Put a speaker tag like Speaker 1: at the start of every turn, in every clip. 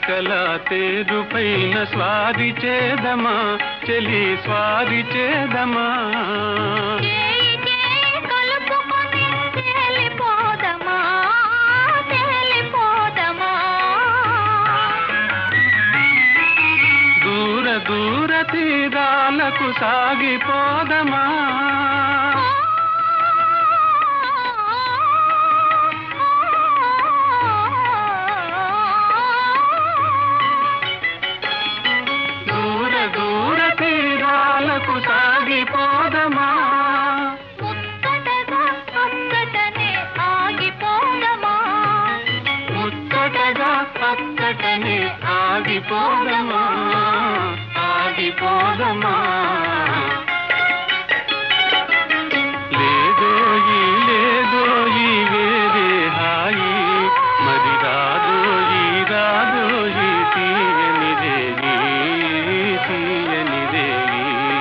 Speaker 1: చుక్కల తేరు పైన స్వారి చేదమా చెలి స్వారి చేదమా
Speaker 2: చేయి చేయి కలుపుకొని తేలిపోదమా తేలిపోదమా
Speaker 1: దూర దూర తీరాలకు సాగిపోదమా దూర దూర తీరాలకు సాగిపోదమా
Speaker 2: ముచ్చటగా అక్కటనే ఆగిపోదమా
Speaker 1: ముచ్చటగా పక్కటనే ఆగిపోదమా ఆగిపోదమా లేదోయి లేదోయి వేరే హాయి మరి రాదోయి రాదోయి తీయని రేగి తీయని రేగి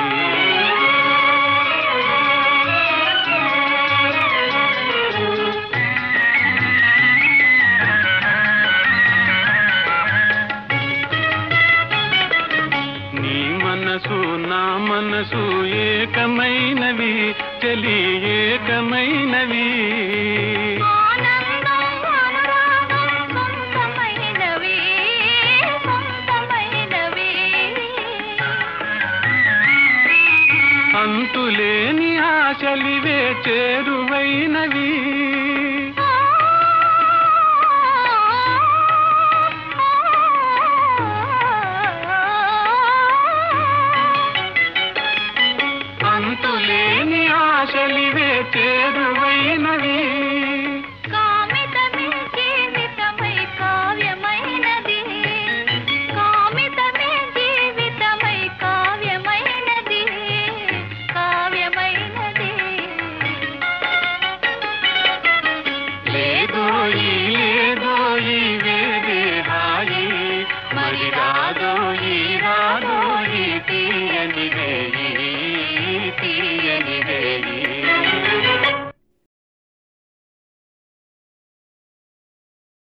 Speaker 1: నీ మనసు నా మనసు ఏకమైనవి చెలి ఏకమైనవి
Speaker 2: ఆనందం అనురాగం సొంతమైనవి సొంతమైనవి
Speaker 1: అంతులేని ఆశలివే చేరువైనవి